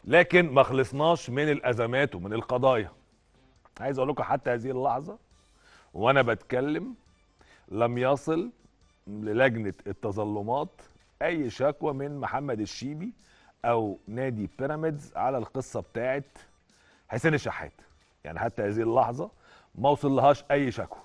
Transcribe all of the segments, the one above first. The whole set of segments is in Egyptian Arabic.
لكن ما خلصناش من الازمات ومن القضايا عايز اقول لكم حتى هذه اللحظه وانا بتكلم لم يصل للجنه التظلمات اي شكوى من محمد الشيبي او نادي بيراميدز على القصه بتاعت حسين الشحات يعني حتى هذه اللحظه ما وصلهاش اي شكوى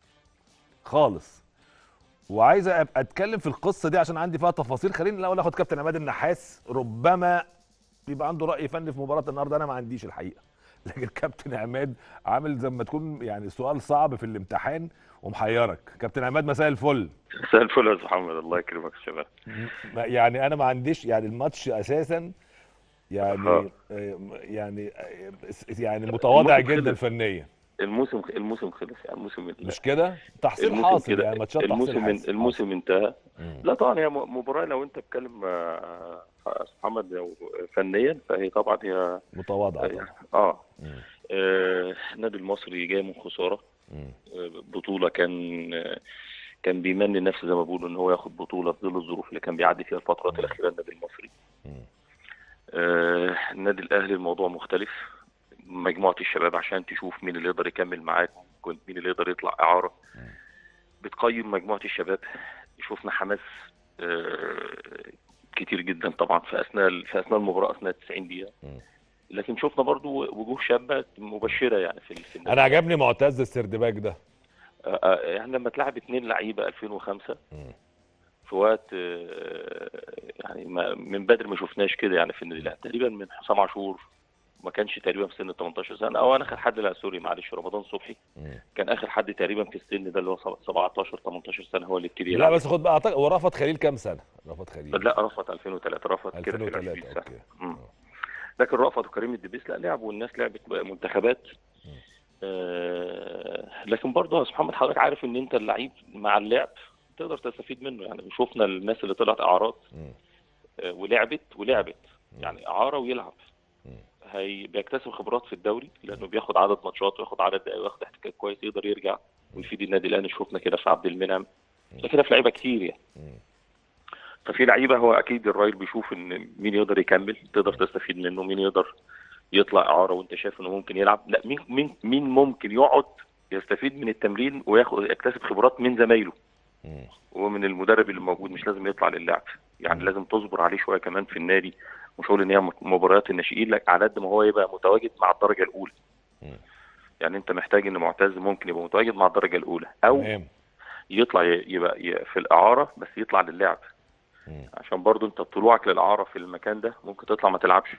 خالص وعايز ابقى اتكلم في القصه دي عشان عندي فيها تفاصيل خليني الاول اخد كابتن عماد النحاس ربما بيبقى عنده راي فني في مباراه النهارده انا ما عنديش الحقيقه لكن كابتن عماد عامل زي ما تكون يعني سؤال صعب في الامتحان ومحيرك كابتن عماد مساء الفل مساء الفل يا أستاذ محمد الله يكرمك يا شباب ما- يعني انا ما عنديش يعني الماتش اساسا يعني آه. آه، يعني آه، يعني متواضع الموسم جدا خلص. فنيا الموسم الموسم خلص يعني الموسم مش كده تحصيل الموسم حاصل كده يعني ماتشات تحصيل الموسم حاصل الموسم انتهى مم. لا طبعا هي م- مباراه لو انت بتتكلم آه، أستاذ محمد لو فنيا فهي طبعا هي متواضع طبعا اه مم. آه، النادي المصري جاي من خساره مم. آه، بطوله كان آه، كان بيمني نفسه زي ما بيقولوا ان هو ياخد بطوله في ظل الظروف اللي كان بيعدي فيها الفترات الاخيره النادي المصري مم. آه، النادي الاهلي الموضوع مختلف مجموعه الشباب عشان تشوف مين اللي يقدر يكمل معاك مين اللي يقدر يطلع اعاره بتقيم مجموعه الشباب شفنا حماس آه، كتير جدا طبعا في اثناء في اثناء المباراه اثناء 90 دقيقه مم. لكن شفنا برضو وجوه شابه مبشره يعني في في النادي. انا عجبني معتز السردباك ده آه، آه، يعني لما تلعب اثنين لعيبه 2005 مم. في وقت آه، يعني ما من بدري ما شفناش كده يعني في النادي الاهلي تقريبا من حسام عاشور ما كانش تقريبا في سن 18 سنه او انا اخر حد لا سوري معلش رمضان صبحي مم. كان اخر حد تقريبا في السن ده اللي هو 17 18 سنه هو اللي ابتدي لا يلعب. بس خد بقى اعتقد ورفض خليل كام سنه رفض خليل لا رفض 2003 رفض كده في 2003 20 سنه اوكي مم. لكن رأفت وكريم الدبيس لا لعبوا والناس لعبت بقى منتخبات آه لكن برضه يا أستاذ محمد حضرتك عارف ان انت اللعيب مع اللعب تقدر تستفيد منه يعني شفنا الناس اللي طلعت اعارات مم. آه ولعبت ولعبت يعني اعاره ويلعب مم. هي بيكتسب خبرات في الدوري لانه بياخد عدد ماتشات وياخد عدد دقائق وياخد احتكاك كويس يقدر يرجع ويفيد النادي الاهلي شفنا كده في عبد المنعم شفنا كده في لعيبه كتير يعني مم. ففي لعيبه هو اكيد الراجل بيشوف ان مين يقدر يكمل تقدر تستفيد منه مين يقدر يطلع اعاره وانت شايف انه ممكن يلعب لا مين مين مين ممكن يقعد يستفيد من التمرين وياخد يكتسب خبرات من زمايله مم. ومن المدرب اللي موجود مش لازم يطلع للعب يعني لازم تصبر عليه شويه كمان في النادي مش هقول ان هي مباريات الناشئين لك على قد ما هو يبقى متواجد مع الدرجه الاولى مم. يعني انت محتاج ان معتز ممكن يبقى متواجد مع الدرجه الاولى او تمام يطلع ي- يبقى ي- في الاعاره بس يطلع للعب مم. عشان برضو انت طلوعك للاعاره في المكان ده ممكن تطلع ما تلعبش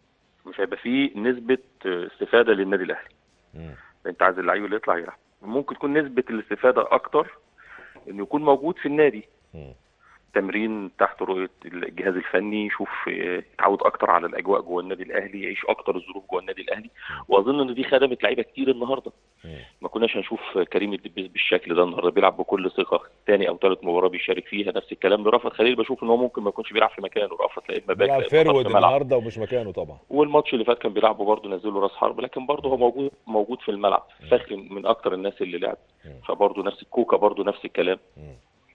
مش هيبقى فيه نسبه استفاده للنادي الاهلي مم. انت عايز اللعيب اللي يطلع يلعب ممكن تكون نسبه الاستفاده اكتر انه يكون موجود في النادي مم. تمرين تحت رؤيه الجهاز الفني يشوف اه، يتعود اكتر على الاجواء جوه النادي الاهلي يعيش اكتر الظروف جوه النادي الاهلي واظن ان دي خدمت لعيبه كتير النهارده مم. ما كناش هنشوف كريم الدبيس بالشكل ده النهارده بيلعب بكل ثقه ثاني او ثالث مباراه بيشارك فيها نفس الكلام لرفعت خليل بشوف ان هو ممكن ما يكونش بيلعب في مكانه رفعت لا اما باك بيلعب لا إما خط فيرود ملعب. النهارده ومش مكانه طبعا والماتش اللي فات كان بيلعبه برضه نزله راس حرب لكن برضه هو موجود موجود في الملعب فخري من اكتر الناس اللي لعب مم. فبرضه نفس الكوكا برضه نفس الكلام مم.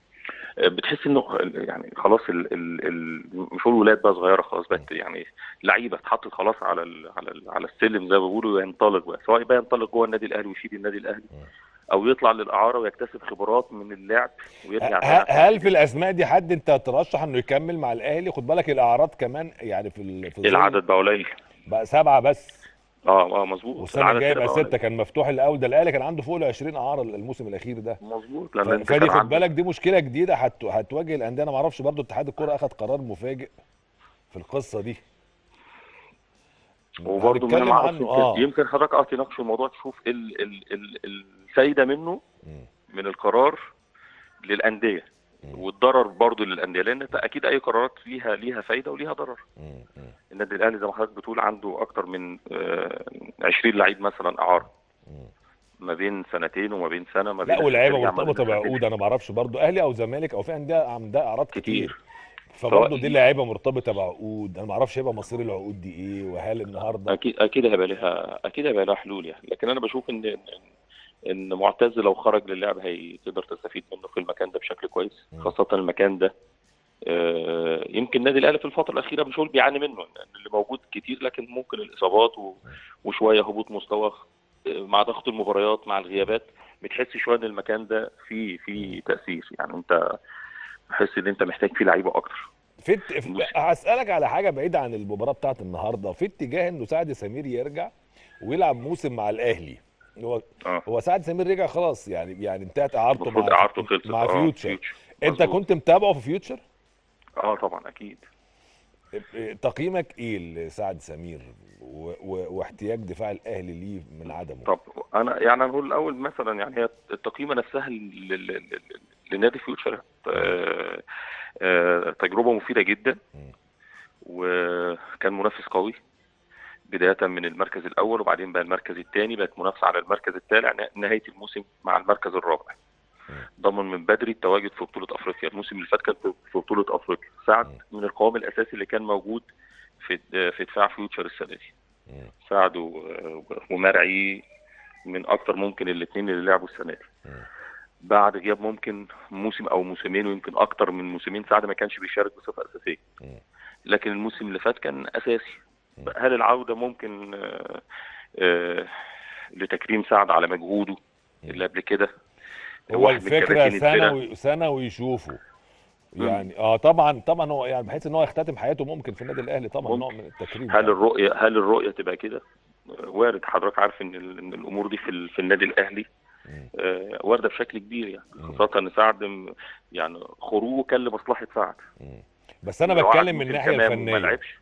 آه، بتحس انه خ- يعني خلاص ال ال ال مش هقول ولاد بقى صغيره خلاص بقت يعني لعيبه اتحطت خلاص على ال على ال على السلم زي ما بيقولوا ينطلق بقى سواء بقى ينطلق جوه النادي الاهلي ويفيد النادي الاهلي او يطلع للاعاره ويكتسب خبرات من اللعب ويرجع تاني ه- عشان هل في الاسماء دي حد انت ترشح انه يكمل مع الاهلي خد بالك الاعراض كمان يعني في ال- في الظل العدد بقى قليل بقى سبعه بس اه اه مظبوط والسنه العدد الجايه كده يبقى بقى سته كان مفتوح الاول ده الاهلي كان عنده فوق ال 20 اعاره الموسم الاخير ده قليل. مظبوط ف- لان انت فدي كان خد عندك- بالك دي مشكله جديده هت... هتواجه الانديه انا ما اعرفش برضو اتحاد الكوره اخذ قرار مفاجئ في القصه دي وبرضه هنتكلم من معرفش عنه يمكن, اه يمكن حضرتك اه تناقش الموضوع تشوف ال ال ال الفايده منه مم. من القرار للانديه مم. والضرر برضه للانديه لان انت اكيد اي قرارات ليها ليها فايده وليها ضرر مم. مم. النادي الاهلي زي ما حضرتك بتقول عنده اكتر من آه، 20 لعيب مثلا اعاره مم. ما بين سنتين وما بين سنه ما بين لا واللعيبه ترجع ما بين مرتبطه سنتين. بعقود انا ما اعرفش برضو اهلي او زمالك او في انديه عندها اعراض كتير كتير فبرضه سواء- دي اللعيبه مرتبطه بعقود انا ما اعرفش هيبقى مصير العقود دي ايه وهل النهارده اكيد اكيد هيبقى لها اكيد هيبقى لها حلول يعني لكن انا بشوف ان ان ان معتز لو خرج للعب هي تقدر تستفيد منه في المكان ده بشكل كويس مم. خاصه المكان ده آه، يمكن النادي الاهلي في الفتره الاخيره مش هقول بيعاني منه لأن اللي موجود كتير لكن ممكن الاصابات و- وشويه هبوط مستوى آه، مع ضغط المباريات مع الغيابات بتحس شويه ان المكان ده فيه فيه تاثير يعني انت بحس ان انت محتاج فيه لعيبه اكتر في ات- في- هسألك على حاجة بعيدة عن المباراة بتاعت النهاردة في اتجاه انه سعد سمير يرجع ويلعب موسم مع الاهلي هو اه هو سعد سمير رجع خلاص يعني يعني انتهت اعارته المفروض مع اعارته خلصت مع آه، فيوتشر انت مظبوط. كنت متابعه في فيوتشر اه طبعا اكيد تقييمك ايه لسعد سمير و... و... واحتياج دفاع الاهلي ليه من عدمه طب انا يعني هنقول الاول مثلا يعني هي التقييمه نفسها لل- لل- لل- لنادي فيوتشر آه، آه، تجربه مفيده جدا مم. وكان منافس قوي بدايه من المركز الاول وبعدين بقى المركز الثاني بقت منافسه على المركز الثالث نهايه الموسم مع المركز الرابع مم. ضمن من بدري التواجد في بطوله افريقيا الموسم اللي فات كان في- في بطوله افريقيا سعد من القوام الاساسي اللي كان موجود في في دفاع فيوتشر السنه دي مم. سعد و- ومرعي من اكتر ممكن الاثنين اللي لعبوا السنه دي مم. بعد غياب ممكن موسم او موسمين ويمكن اكتر من موسمين سعد ما كانش بيشارك بصفه اساسيه مم. لكن الموسم اللي فات كان اساسي مم. هل العوده ممكن آه، آه، لتكريم سعد على مجهوده اللي قبل كده هو واحد من الفكره كباتن الفرق. سنه و... سنه ويشوفه يعني اه طبعا طبعا هو يعني بحيث ان هو يختتم حياته ممكن في النادي الاهلي طبعا ممكن. نوع من التكريم هل طبعاً. الرؤيه هل الرؤيه تبقى كده آه، وارد حضرتك عارف ان ال- ان الامور دي في ال- في النادي الاهلي مم. آه، وارده بشكل كبير يعني مم. خاصه ان سعد م- يعني خروجه كان لمصلحه سعد مم. بس انا لو قعد بتكلم من موسم الناحيه تمام وما الفنيه لعبش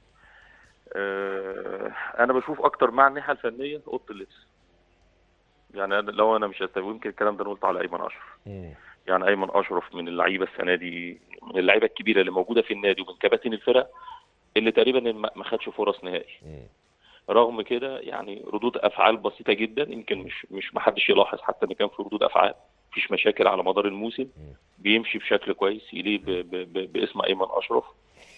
آه، انا بشوف اكتر مع الناحيه الفنيه اوضه اللبس يعني أنا لو انا مش هستوي يمكن الكلام ده أنا قلته على ايمن اشرف مم. يعني ايمن اشرف من اللعيبه السنه دي من اللعيبه الكبيره اللي موجوده في النادي ومن كباتن الفرق اللي تقريبا ما ما خدش فرص نهائي مم. رغم كده يعني ردود افعال بسيطه جدا يمكن مش مش ما حدش يلاحظ حتى ان كان في ردود افعال مفيش مشاكل على مدار الموسم بيمشي بشكل كويس يليق ب- ب- ب- باسم ايمن اشرف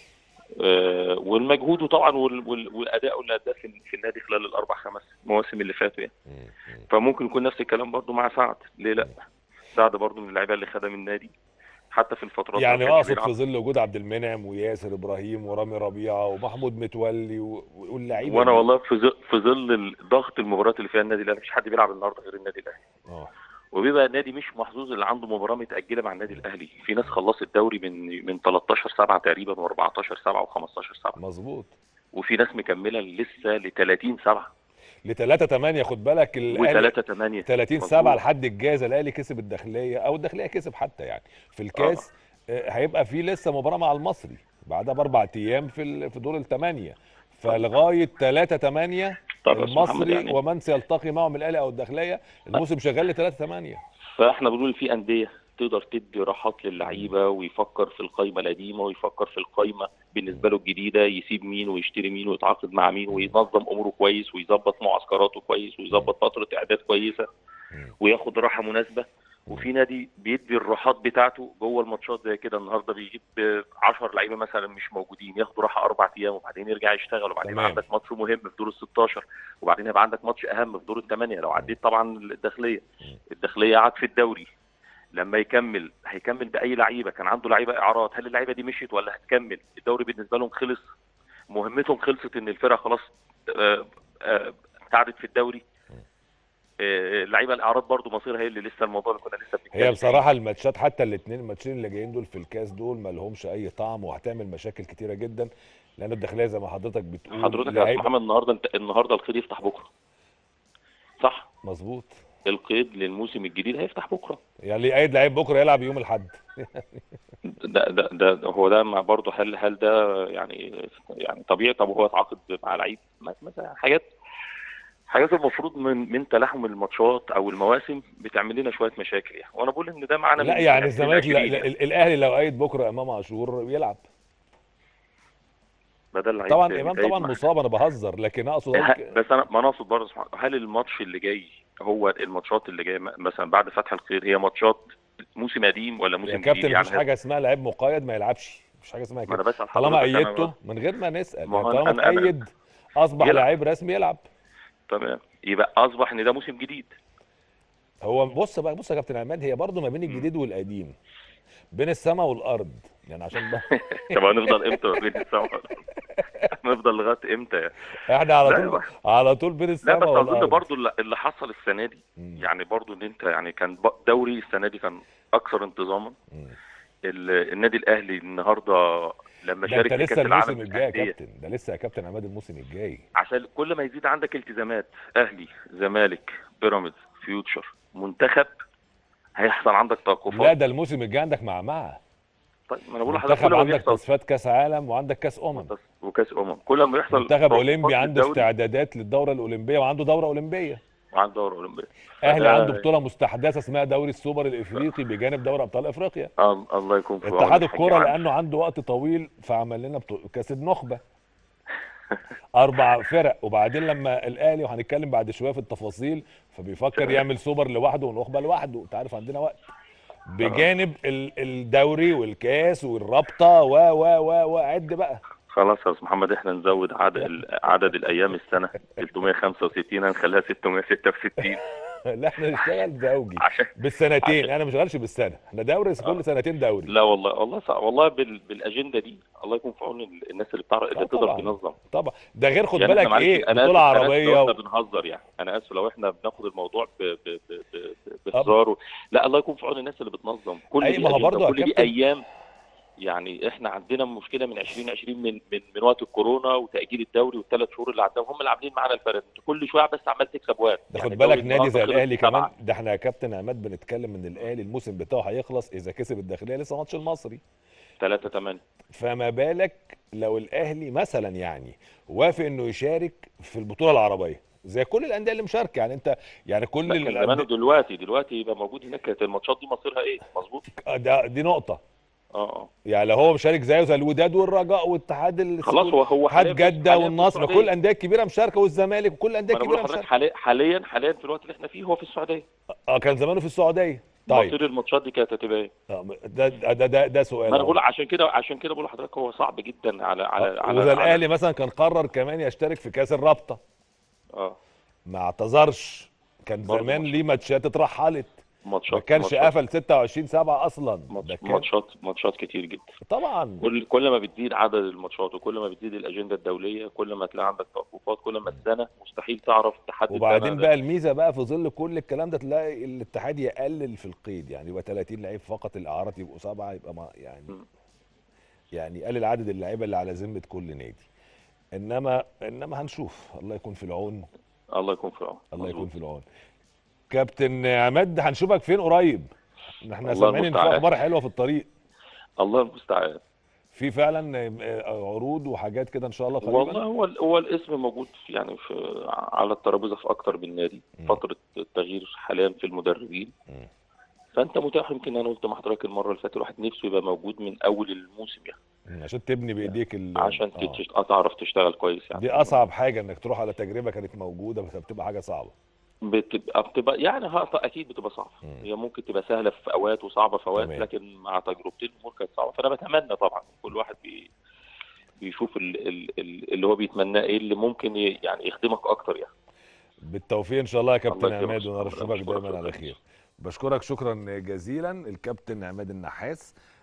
آه، والمجهود طبعا وال- وال- والاداء اللي اداه في في النادي خلال الاربع خمس مواسم اللي فاتوا يعني مم. مم. فممكن يكون نفس الكلام برضو مع سعد ليه لا سعد برضو من اللعيبه اللي خدم النادي حتى في الفترات يعني اللي ما كانش اقصد في بيلعب. ظل وجود عبد المنعم وياسر ابراهيم ورامي ربيعه ومحمود متولي و- واللعيبه وانا دي. والله في ظل في ظل ضغط المباريات اللي فيها النادي الاهلي مفيش حد بيلعب النهارده غير النادي الاهلي اه وبيبقى النادي مش محظوظ اللي عنده مباراه متاجله مع النادي الاهلي في ناس خلصت الدوري من من 13 7 تقريبا و14 7 و15 7 مظبوط وفي ناس مكمله لسه ل 30 7 ل 3 8 خد بالك الاهلي و3 8 30 7 لحد الجائزه الاهلي كسب الداخليه او الداخليه كسب حتى يعني في الكاس آه. هيبقى في لسه مباراه مع المصري بعدها باربع ايام في ال- في دور الثمانيه فلغايه 3 8 طب يا أستاذ محمد المصري يعني ومن سيلتقي معهم الاهلي او الداخليه الموسم شغال ل 3 8 فاحنا بنقول في انديه تقدر تدي راحات للعيبه ويفكر في القائمه القديمه ويفكر في القائمه بالنسبه له الجديده يسيب مين ويشتري مين ويتعاقد مع مين وينظم اموره كويس ويظبط معسكراته كويس ويظبط فتره اعداد كويسه وياخد راحه مناسبه وفي نادي بيدي الراحات بتاعته جوه الماتشات زي كده النهارده بيجيب 10 لعيبه مثلا مش موجودين ياخدوا راحه اربع ايام وبعدين يرجع يشتغل وبعدين يبقى تمام. عندك ماتش مهم في دور ال 16 وبعدين يبقى عندك ماتش اهم في دور الثمانيه لو عديت طبعا الداخليه الداخليه قعد في الدوري لما يكمل هيكمل باي لعيبه كان عنده لعيبه اعارات هل اللعيبه دي مشيت ولا هتكمل الدوري بالنسبه لهم خلص مهمتهم خلصت ان الفرقه خلاص آه، آه، ابتعدت في الدوري آه، اللعيبه الاعارات برضو مصيرها هي اللي لسه الموضوع اللي كنا لسه بنتكلم هي فيه. بصراحه الماتشات حتى الاثنين الماتشين اللي جايين دول في الكاس دول ما لهمش اي طعم وهتعمل مشاكل كتيره جدا لان الداخليه زي ما حضرتك بتقول حضرتك يا أستاذ لعيبة- محمد النهارده انت النهارده القيد يفتح بكره صح مظبوط القيد للموسم الجديد هيفتح بكره يعني اللي قايد لعيب بكره يلعب يوم الاحد ده ده ده ده هو ده مع برضه هل هل ده يعني يعني طبيعي طب هو اتعاقد مع لعيب مثلا حاجات حاجات المفروض من من تلاحم الماتشات او المواسم بتعمل لنا شويه مشاكل يعني وانا بقول ان ده معانا لا من يعني 2020 الزمالك لا- يعني. لا- ال- الاهلي لو قايد بكره امام عاشور يلعب بدل لعيب طبعا تاني امام جايب طبعا مع- مصاب انا بهزر لكن اقصد ه- أقول بس انا ما انا اقصد برضه سبحان- هل الماتش اللي جاي هو الماتشات اللي جايه م- مثلا بعد فتح الخير هي ماتشات موسم قديم ولا موسم يا جديد كابتن يعني مفيش حاجه اسمها لعيب مقيد ما يلعبش مفيش حاجه اسمها ما انا كده بسال طالما حضرتك أنا- ايدته من غير ما نسال ما يعني هو طالما أنا- أنا- تأيد اصبح يلعب. لعيب رسمي يلعب تمام يبقى اصبح ان ده موسم جديد هو بص بقى بص يا كابتن عماد هي برضو ما بين الجديد والقديم بين السماء والارض يعني عشان بقى طب هنفضل امتى ما بين السما والأرض؟ هنفضل لغايه امتى يعني احنا على لا، طول بقى. على طول بين لا السماء بس اظن والارض برضو اللي اللي حصل السنه دي مم. يعني برضو ان انت يعني كان ب- دوري السنه دي كان اكثر انتظاما مم. ال- النادي الاهلي النهارده لما ده شارك انت في لسه كاس العالم الموسم الجاي يا للأندية، كابتن ده لسه يا كابتن عماد الموسم الجاي عشان كل ما يزيد عندك التزامات اهلي زمالك بيراميدز فيوتشر منتخب هيحصل عندك لا توقفات ده الموسم الجاي عندك معمعه طيب ما انا بقول لحضرتك منتخب كل ما عندك بيحصل تصفيات كاس عالم وعندك كاس امم وكاس امم كل ما بيحصل منتخب توقفات اولمبي عنده للدوري استعدادات للدوره الاولمبيه وعنده دوره اولمبيه وعنده دوره اولمبيه اهلي فده- عنده بطوله مستحدثه اسمها دوري السوبر الافريقي بجانب دوري ابطال افريقيا آه الله يكون في عون اتحاد الحاج الكوره عامر. لانه عنده وقت طويل فعمل لنا بطو... كاس النخبه اربع فرق وبعدين لما الاهلي وهنتكلم بعد شويه في التفاصيل فبيفكر يعمل سوبر لوحده ونخبه لوحده انت عارف عندنا وقت بجانب ال- الدوري والكاس والرابطه و و و وعد بقى خلاص يا استاذ محمد احنا نزود عدد عدد الايام السنه 365 هنخليها 666 لا احنا نشتغل زوجي عشان بالسنتين عشان- انا ما بشتغلش بالسنه احنا دوري كل سنتين دوري لا والله والله صعب. والله بال... بالاجنده دي الله يكون في عون ال- الناس اللي بتعرف آه اللي تقدر طبعاً. تنظم طبعا ده غير خد يعني بالك إحنا معلش، ايه أنا آسف- بطوله أنا آسف عربيه لو و... احنا بنهزر يعني انا اسف لو احنا بناخد الموضوع ب... ب... ب... ب... ب... بهزار و... لا الله يكون في عون الناس اللي بتنظم كل أي، دي ما هو أجندة برضه يا وكل دي كابتن- ايام يعني احنا عندنا مشكله من 2020 من من من وقت الكورونا وتاجيل الدوري والثلاث شهور اللي عداهم هم اللي عاملين معانا الفرق انت كل شويه بس عمال تكسب وقت ده يعني خد بالك الدوري نادي زي النهاردة الاهلي خلص كمان سبعة. ده احنا يا كابتن عماد بنتكلم ان الاهلي الموسم بتاعه هيخلص اذا كسب الداخليه لسه ماتش المصري 3 8 فما بالك لو الاهلي مثلا يعني وافق انه يشارك في البطوله العربيه زي كل الانديه اللي مشاركه يعني انت يعني كل لا كان زمانه الأندية دلوقتي دلوقتي يبقى موجود هناك كانت الماتشات دي مصيرها ايه مظبوط ده دي نقطه اه اه يعني لو هو مشارك زيه زي الوداد والرجاء واتحاد ال- خلاص هو هو اتحاد حاليا جده حاليا في والنصر السعودية. كل الانديه الكبيره مشاركه والزمالك وكل الانديه ما انا بقول الكبيره لحضرتك مشاركه حاليا حاليا حاليا في الوقت اللي احنا فيه هو في السعوديه اه كان زمانه في السعوديه طيب مصير الماتشات دي كانت هتبقى ايه؟ آه، ده ده ده, ده سؤال ما انا أهو. بقول عشان كده عشان كده بقول لحضرتك هو صعب جدا على على على وزي على- الاهلي مثلا كان قرر كمان يشترك في كاس الرابطه اه ما اعتذرش كان برضه زمان ماتش. ليه ماتشات اترحلت ماتشات ما كانش ماتشات- قفل 26 7 اصلا ده ماتش- كان ماتشات ماتشات كتير جدا طبعا كل كل ما بتزيد عدد الماتشات وكل ما بتزيد الاجنده الدوليه كل ما تلاقي عندك توقفات كل ما السنه مستحيل تعرف تحدد وبعدين سنة بقى الميزه بقى في ظل كل الكلام ده تلاقي الاتحاد يقلل في القيد يعني يبقى 30 لعيب فقط الاعارات يبقوا سبعه يبقى ما يعني م. يعني يقلل عدد اللعيبه اللي على ذمه كل نادي انما انما هنشوف الله يكون في العون الله يكون في العون الله يكون مظبوط. في العون كابتن عماد هنشوفك فين قريب احنا الله سامعين ان في المستعان. اخبار حلوه في الطريق الله المستعان في فعلا آه، عروض وحاجات كده ان شاء الله قريبا والله هو هو الاسم موجود في يعني في على الترابيزه في اكتر من نادي مم. فتره التغيير حاليا في المدربين مم. فانت متاح يمكن انا قلت مع حضرتك المره اللي فاتت الواحد نفسه يبقى موجود من اول الموسم يعني مم، عشان تبني بايديك ال- عشان آه. تتش- تعرف تشتغل كويس يعني دي اصعب حاجه انك تروح على تجربه كانت موجوده بس بتبقى حاجه صعبه بتبقى بتبقى يعني ها اكيد بتبقى صعبه مم. هي ممكن تبقى سهله في اوقات وصعبه في اوقات تمام. لكن مع تجربتين الامور كانت صعبه فانا بتمنى طبعا كل واحد بي بيشوف ال- ال- ال- اللي هو بيتمناه ايه اللي ممكن ي- يعني يخدمك اكتر يعني بالتوفيق ان شاء الله يا كابتن الله يكرمك. عماد وانا الله اشوفك يشكرك. دايما على خير بشكرك شكرا جزيلا الكابتن عماد النحاس